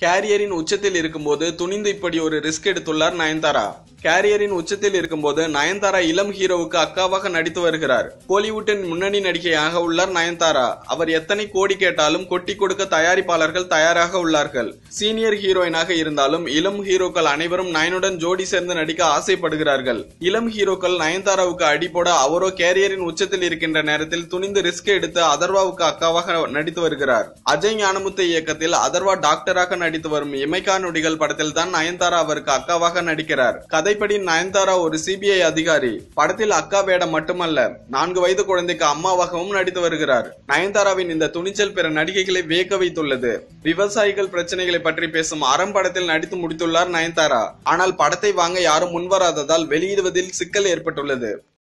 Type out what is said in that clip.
கேரியரின் உச்சத்தில் இருக்கும்போது துணிந்து இப்படி ஒரு ரிஸ்க் எடுத்துள்ளார் நயன்தாரா கேரியரின் உச்சத்தில் இருக்கும்போது நயன்தாரா இளம் ஹீரோவுக்கு அக்காவாக நடித்து வருகிறார் கோலிவுட்டின் முன்னணி நடிகையாக உள்ளார் நயன்தாரா அவர் எத்தனை கோடி கேட்டாலும் கொட்டி கொடுக்க தயாரிப்பாளர்கள் தயாராக உள்ளார்கள் சீனியர் ஹீரோயினாக இருந்தாலும் இளம் ஹீரோக்கள் அனைவரும் நயனுடன் ஜோடி சேர்ந்து நடிக்க ஆசைப்படுகிறார்கள் இளம் ஹீரோக்கள் நயன்தாராவுக்கு அடி போட அவரோ கேரியரின் உச்சத்தில் இருக்கின்ற நேரத்தில் துணிந்து ரிஸ்க் எடுத்து அதர்வாவுக்கு அக்காவாக நடித்து வருகிறார் அஜய் ஞானமுத்து இயக்கத்தில் அதர்வா டாக்டராக நடித்து வரும் இமைக்கா நொடிகள் படத்தில் தான் நயன்தாரா அவருக்கு அக்காவாக நடிக்கிறார் கதைப்படி நயன்தாரா ஒரு சிபிஐ அதிகாரி படத்தில் அக்கா வேடம் மட்டுமல்ல நான்கு வயது குழந்தைக்கு அம்மாவாகவும் நடித்து வருகிறார் நயன்தாராவின் இந்த துணிச்சல் பிற நடிகைகளை வியக்க வைத்துள்ளது விவசாயிகள் பிரச்சனைகளை பற்றி பேசும் அறம் படத்தில் நடித்து முடித்துள்ளார் நயன்தாரா ஆனால் படத்தை வாங்க யாரும் முன்வராததால் வெளியிடுவதில் சிக்கல் ஏற்பட்டுள்ளது